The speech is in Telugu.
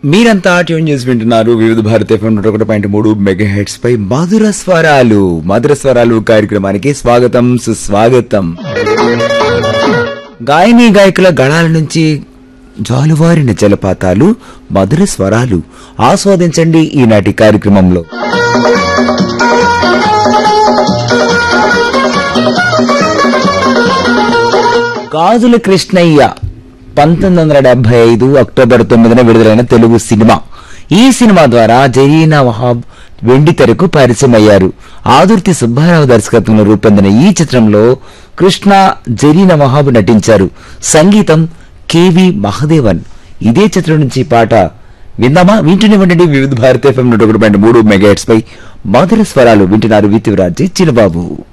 మీరంతా ట్యూన్ చేసి వింటున్నారు వివిధ భారత ఎఫ్ఎం నూట ఒకటి పాయింట్ మూడు మెగా హెడ్స్ పై మధుర స్వరాలు మధుర స్వరాలు కార్యక్రమానికి స్వాగతం సుస్వాగతం గాయని గాయకుల గళాల నుంచి జాలువారిన జలపాతాలు మధుర స్వరాలు ఆస్వాదించండి ఈనాటి కార్యక్రమంలో గాజుల కృష్ణయ్య పంతొమ్మిది వందల డెబ్బై ఐదు అక్టోబర్ తొమ్మిదిన విడుదలైన తెలుగు సినిమా ఈ సినిమా ద్వారా జరీనా వహాబ్ వెండి తెరకు పరిచయం అయ్యారు ఆదుర్తి సుబ్బారావు దర్శకత్వంలో రూపొందిన ఈ చిత్రంలో కృష్ణ జరీనా వహాబ్ నటించారు సంగీతం కెవి మహదేవన్ ఇదే చిత్రం నుంచి పాట విందామా వింటూనే ఉండండి వివిధ భారత ఎఫ్ఎం నూట ఒకటి పాయింట్ మూడు మెగాహెట్స్ పై మధుర స్వరాలు వింటున్నారు విత్తివరాజీ చిన్నబాబు